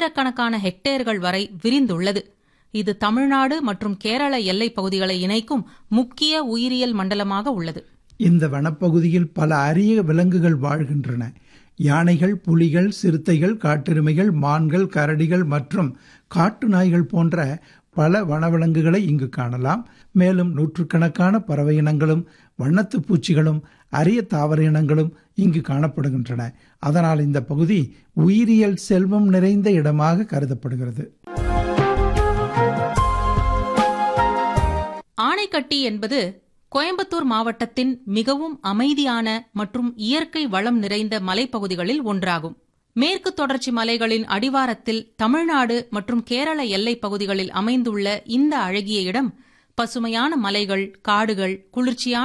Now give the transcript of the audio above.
ஆயிரக்கணக்கான ஹெக்டேர்கள் வரை விரிந்துள்ளது இது தமிழ்நாடு மற்றும் கேரள எல்லைப் பகுதிகளை இணைக்கும் முக்கிய உயிரியல் மண்டலமாக உள்ளது இந்த வனப்பகுதியில் பல அரிய விலங்குகள் வாழ்கின்றன யானைகள் புலிகள் சிறுத்தைகள் காட்டெருமைகள் மான்கள் கரடிகள் மற்றும் காட்டு நாய்கள் போன்ற பல வனவிலங்குகளை இங்கு காணலாம் மேலும் நூற்றுக்கணக்கான பறவை இனங்களும் வண்ணத்து பூச்சிகளும் அரிய தாவர இனங்களும் இங்கு காணப்படுகின்றன அதனால் இந்த பகுதி உயிரியல் செல்வம் நிறைந்த இடமாக கருதப்படுகிறது ஆனைக்கட்டி என்பது கோயம்புத்தூர் மாவட்டத்தின் மிகவும் அமைதியான மற்றும் இயற்கை வளம் நிறைந்த மலைப்பகுதிகளில் ஒன்றாகும் மேற்கு தொடர்ச்சி மலைகளின் அடிவாரத்தில் தமிழ்நாடு மற்றும் கேரள எல்லைப் பகுதிகளில் அமைந்துள்ள இந்த அழகிய இடம் பசுமையான மலைகள் காடுகள் குளிர்ச்சியான